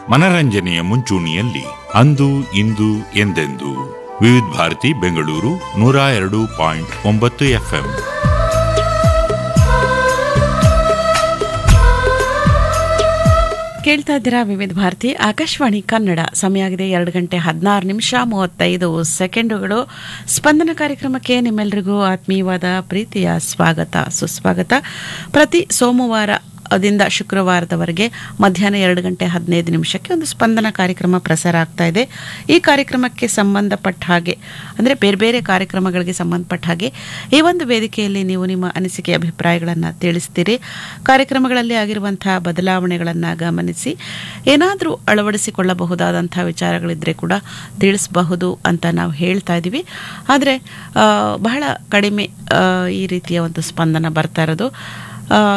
ಮನರಂಜನೆಯ ಮುಂಚೂಣಿಯಲ್ಲಿ ಅಂದು ಇಂದು ಎಂದೆಂದು ವಿವಿಧ ಭಾರತಿ ಬೆಂಗಳೂರು ನೂರ ಎರಡು ಪಾಯಿಂಟ್ ಒಂಬತ್ತು ಎಫ್ಎಂ ಕೇಳ್ತಾ ಇದ್ದೀರಾ ವಿವಿಧ ಭಾರತಿ ಆಕಾಶವಾಣಿ ಕನ್ನಡ ಸಮಯ ಆಗಿದೆ ಎರಡು ಗಂಟೆ ಹದಿನಾರು ನಿಮಿಷ ಮೂವತ್ತೈದು ಸೆಕೆಂಡುಗಳು ಸ್ಪಂದನ ಕಾರ್ಯಕ್ರಮಕ್ಕೆ ನಿಮ್ಮೆಲ್ಲರಿಗೂ ಆತ್ಮೀಯವಾದ ಪ್ರೀತಿಯ ಸ್ವಾಗತ ಸುಸ್ವಾಗತ ಪ್ರತಿ ಸೋಮವಾರ ದಿಂದ ಶುಕ್ರವಾರದವರೆಗೆ ಮಧ್ಯಾಹ್ನ ಎರಡು ಗಂಟೆ ಹದಿನೈದು ನಿಮಿಷಕ್ಕೆ ಒಂದು ಸ್ಪಂದನ ಕಾರ್ಯಕ್ರಮ ಪ್ರಸಾರ ಆಗ್ತಾ ಇದೆ ಈ ಕಾರ್ಯಕ್ರಮಕ್ಕೆ ಸಂಬಂಧಪಟ್ಟ ಹಾಗೆ ಅಂದರೆ ಬೇರೆ ಬೇರೆ ಕಾರ್ಯಕ್ರಮಗಳಿಗೆ ಸಂಬಂಧಪಟ್ಟ ಹಾಗೆ ಈ ಒಂದು ವೇದಿಕೆಯಲ್ಲಿ ನೀವು ನಿಮ್ಮ ಅನಿಸಿಕೆ ಅಭಿಪ್ರಾಯಗಳನ್ನು ತಿಳಿಸ್ತೀರಿ ಕಾರ್ಯಕ್ರಮಗಳಲ್ಲಿ ಆಗಿರುವಂತಹ ಬದಲಾವಣೆಗಳನ್ನು ಗಮನಿಸಿ ಏನಾದರೂ ಅಳವಡಿಸಿಕೊಳ್ಳಬಹುದಾದಂಥ ವಿಚಾರಗಳಿದ್ದರೆ ಕೂಡ ತಿಳಿಸಬಹುದು ಅಂತ ನಾವು ಹೇಳ್ತಾ ಇದ್ದೀವಿ ಆದರೆ ಬಹಳ ಕಡಿಮೆ ಆ, ಈ ರೀತಿಯ ಒಂದು ಸ್ಪಂದನ ಬರ್ತಾ ಇರೋದು ಆ,